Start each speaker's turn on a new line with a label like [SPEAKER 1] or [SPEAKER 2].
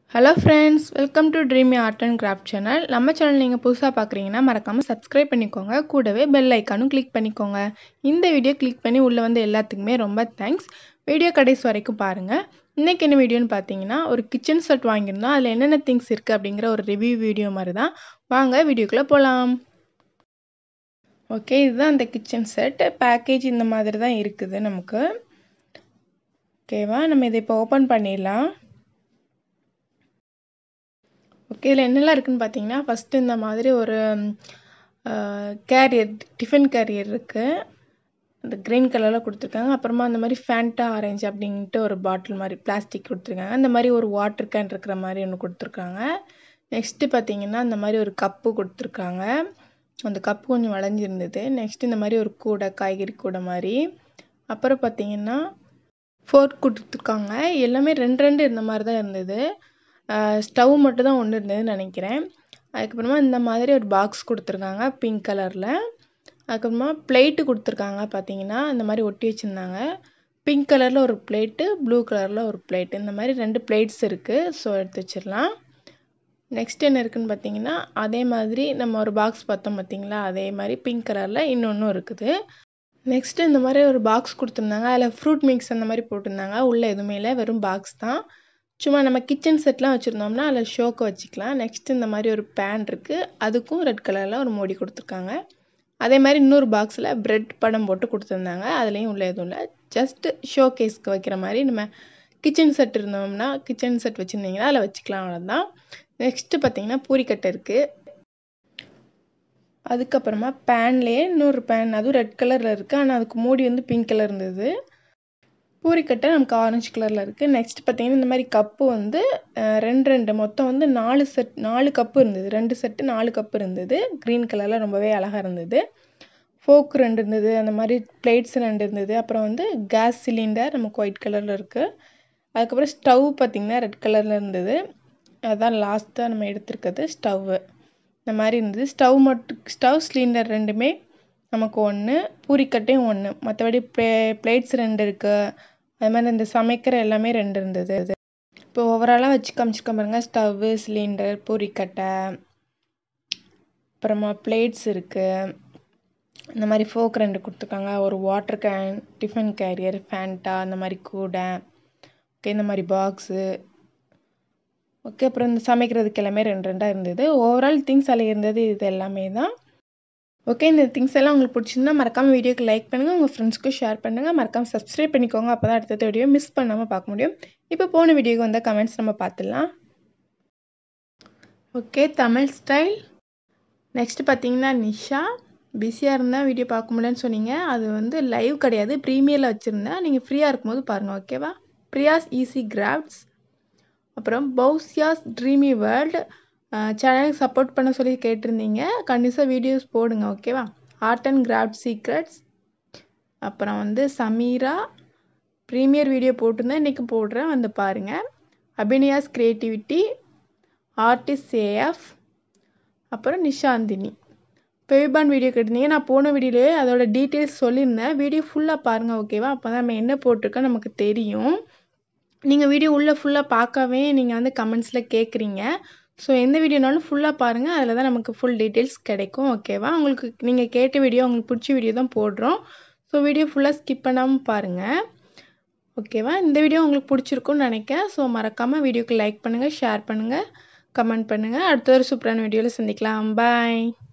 [SPEAKER 1] hello friends welcome to dreamy art and craft channel நம்ம channel நீங்கள் புதுசாக பார்க்குறீங்கன்னா மறக்காமல் சப்ஸ்கிரைப் பண்ணிக்கோங்க கூடவே பெல் ஐக்கானும் கிளிக் பண்ணிக்கோங்க இந்த வீடியோ கிளிக் பண்ணி உள்ளே வந்து எல்லாத்துக்குமே ரொம்ப தேங்க்ஸ் வீடியோ கடைசி வரைக்கும் பாருங்கள் இன்றைக்கி என்ன வீடியோன்னு பார்த்தீங்கன்னா ஒரு கிச்சன் செட் வாங்கியிருந்தோம் அதில் என்னென்ன திங்ஸ் இருக்குது அப்படிங்கிற ஒரு ரிவ்யூ வீடியோ மாதிரி தான் வாங்க வீடியோக்குள்ளே போகலாம் ஓகே இதுதான் அந்த கிச்சன் செட் பேக்கேஜ் இந்த மாதிரி தான் இருக்குது நமக்கு ஓகேவா நம்ம இதை இப்போ ஓப்பன் பண்ணிடலாம் ஓகே இதில் என்னெல்லாம் இருக்குதுன்னு பார்த்தீங்கன்னா ஃபஸ்ட்டு இந்த மாதிரி ஒரு கேரியர் டிஃபன் கேரியர் இருக்குது அந்த க்ரீன் கலரில் கொடுத்துருக்காங்க அப்புறமா அந்த மாதிரி ஃபேண்டா ஆரஞ்சு அப்படின்ட்டு ஒரு பாட்டில் மாதிரி பிளாஸ்டிக் கொடுத்துருக்காங்க அந்த மாதிரி ஒரு வாட்டர் கேன் இருக்கிற மாதிரி ஒன்று கொடுத்துருக்காங்க நெக்ஸ்ட்டு பார்த்தீங்கன்னா இந்த மாதிரி ஒரு கப்பு கொடுத்துருக்காங்க அந்த கப்பு கொஞ்சம் வளைஞ்சிருந்தது நெக்ஸ்ட் இந்த மாதிரி ஒரு கூடை காய்கறி கூடை மாதிரி அப்புறம் பார்த்தீங்கன்னா ஃபோர்க் கொடுத்துருக்காங்க எல்லாமே ரெண்டு ரெண்டு இருந்த மாதிரி தான் இருந்தது ஸ்டவ் மட்டும் தான் ஒன்று இருந்ததுன்னு நினைக்கிறேன் அதுக்கப்புறமா இந்த மாதிரி ஒரு பாக்ஸ் கொடுத்துருக்காங்க பிங்க் கலரில் அதுக்கப்புறமா பிளேட்டு கொடுத்துருக்காங்க பார்த்தீங்கன்னா இந்த மாதிரி ஒட்டி வச்சுருந்தாங்க பிங்க் கலரில் ஒரு பிளேட்டு ப்ளூ கலரில் ஒரு பிளேட்டு இந்த மாதிரி ரெண்டு பிளேட்ஸ் இருக்குது ஸோ எடுத்து வச்சிடலாம் நெக்ஸ்ட் என்ன இருக்குதுன்னு பார்த்தீங்கன்னா அதே மாதிரி நம்ம ஒரு பாக்ஸ் பார்த்தோம் பார்த்தீங்களா அதே மாதிரி பிங்க் கலரில் இன்னொன்றும் இருக்குது நெக்ஸ்ட்டு இந்த மாதிரி ஒரு பாக்ஸ் கொடுத்துருந்தாங்க அதில் ஃப்ரூட் மிக்ஸ் அந்த மாதிரி போட்டிருந்தாங்க உள்ளே எதுவுமே இல்லை வெறும் பாக்ஸ் தான் சும்மா நம்ம கிச்சன் செட்லாம் வச்சுருந்தோம்னா அதில் ஷோக்கு வச்சுக்கலாம் நெக்ஸ்ட் இந்த மாதிரி ஒரு பேன் இருக்குது அதுக்கும் ரெட் கலரில் ஒரு மூடி கொடுத்துருக்காங்க அதே மாதிரி இன்னொரு பாக்ஸில் ப்ரெட் படம் போட்டு கொடுத்துருந்தாங்க அதுலேயும் உள்ள எதுவும் இல்லை ஜஸ்ட்டு ஷோ கேஸ்க்கு வைக்கிற மாதிரி நம்ம கிச்சன் செட் இருந்தோம்னா கிச்சன் செட் வச்சுருந்தீங்கன்னா அதில் வச்சுக்கலாம் அவ்வளோதான் நெக்ஸ்ட்டு பார்த்தீங்கன்னா பூரிக்கட்டை இருக்குது அதுக்கப்புறமா பேன்லேயே இன்னொரு பேன் அதுவும் ரெட் கலரில் இருக்குது ஆனால் அதுக்கு மூடி வந்து பிங்க் கலர் இருந்தது பூரிக்கட்டை நமக்கு ஆரஞ்சு கலரில் இருக்குது நெக்ஸ்ட் பார்த்தீங்கன்னா இந்த மாதிரி கப்பு வந்து ரெண்டு ரெண்டு மொத்தம் வந்து நாலு செட் நாலு கப்பு இருந்தது ரெண்டு செட்டு நாலு கப்பு இருந்தது க்ரீன் கலரில் ரொம்பவே அழகாக இருந்தது ஃபோக் ரெண்டு இருந்தது அந்த மாதிரி பிளேட்ஸ் ரெண்டு இருந்தது அப்புறம் வந்து கேஸ் சிலிண்டர் நமக்கு ஒயிட் கலரில் இருக்குது அதுக்கப்புறம் ஸ்டவ் பார்த்திங்கன்னா ரெட் கலரில் இருந்தது அதுதான் லாஸ்ட்டாக நம்ம எடுத்துருக்கிறது ஸ்டவ்வு இந்த மாதிரி இருந்தது ஸ்டவ் மட்டும் ஸ்டவ் சிலிண்டர் ரெண்டுமே நமக்கு ஒன்று பூரிக்கட்டையும் ஒன்று மற்றபடி ப்ளே பிளேட்ஸ் ரெண்டு இருக்குது அது மாதிரி இந்த சமைக்கிற எல்லாமே ரெண்டு இருந்தது இப்போ ஓவராலாக வச்சு காமிச்சிருக்க பாருங்க ஸ்டவ்வு சிலிண்டர் பூரிக்கட்டை அப்புறமா பிளேட்ஸ் இருக்குது இந்த மாதிரி ஃபோக் ரெண்டு கொடுத்துருக்காங்க ஒரு water can tiffin carrier Fanta அந்த மாதிரி கூடை ஓகே இந்த மாதிரி பாக்ஸு ஓகே அப்புறம் இந்த சமைக்கிறதுக்கு எல்லாமே ரெண்டு ரெண்டாக இருந்தது ஓவரால் திங்ஸ் அதில் இருந்தது இது எல்லாமே தான் ஓகே இந்த திங்ஸ் எல்லாம் உங்களுக்கு பிடிச்சிருந்தா மறக்காமல் வீடியோக்கு லைக் பண்ணுங்கள் உங்கள் ஃப்ரெண்ட்ஸ்க்கும் ஷேர் பண்ணுங்கள் மறக்காமல் சப்ஸ்கிரைப் பண்ணிக்கோங்க அப்போ தான் அடுத்த வீடியோ மிஸ் பண்ணாமல் பார்க்க முடியும் இப்போ போன வீடியோக்கு வந்த கமெண்ட்ஸ் நம்ம பார்த்துடலாம் ஓகே தமிழ் ஸ்டைல் நெக்ஸ்ட் பார்த்தீங்கன்னா நிஷா பிஸியாக இருந்தால் வீடியோ பார்க்க முடியலன்னு சொன்னீங்க அது வந்து லைவ் கிடையாது ப்ரீமியரில் வச்சுருந்தேன் நீங்கள் ஃப்ரீயாக இருக்கும்போது பாருங்கள் ஓகேவா பிரியாஸ் ஈஸி கிராஃப்ட்ஸ் அப்புறம் பௌசியாஸ் ட்ரீமி வேர்ல்டு சேனலுக்கு சப்போர்ட் பண்ண சொல்லி கேட்டிருந்தீங்க கண்டிப்பாக வீடியோஸ் போடுங்க ஓகேவா ஆர்ட் அண்ட் கிராஃப்ட் சீக்ரெட்ஸ் அப்புறம் வந்து சமீரா ப்ரீமியர் வீடியோ போட்டிருந்தேன் இன்றைக்கி போடுறேன் வந்து பாருங்கள் அபினியாஸ் க்ரியேட்டிவிட்டி ஆர்டிஸ்ட் ஏஎஃப் அப்புறம் நிஷாந்தினி பெவிபான் வீடியோ கேட்டிருந்தீங்க நான் போன வீடியோலேயே அதோட டீட்டெயில்ஸ் சொல்லியிருந்தேன் வீடியோ ஃபுல்லாக பாருங்கள் ஓகேவா அப்போ தான் நம்ம என்ன போட்டிருக்கோம் நமக்கு தெரியும் நீங்கள் வீடியோ உள்ளே ஃபுல்லாக பார்க்கவே நீங்கள் வந்து கமெண்ட்ஸில் கேட்குறீங்க ஸோ எந்த வீடியோனாலும் ஃபுல்லாக பாருங்கள் அதில் தான் நமக்கு ஃபுல் டீட்டெயில்ஸ் கிடைக்கும் ஓகேவா உங்களுக்கு நீங்கள் கேட்ட வீடியோ உங்களுக்கு பிடிச்ச வீடியோ தான் போடுறோம் ஸோ வீடியோ ஃபுல்லாக ஸ்கிப் பண்ணாமல் பாருங்கள் ஓகேவா இந்த வீடியோ உங்களுக்கு பிடிச்சிருக்குன்னு நினைக்கிறேன் ஸோ மறக்காமல் வீடியோக்கு லைக் பண்ணுங்கள் ஷேர் பண்ணுங்கள் கமெண்ட் பண்ணுங்கள் அடுத்த ஒரு சூப்பரான வீடியோவில் சந்திக்கலாம் பாய்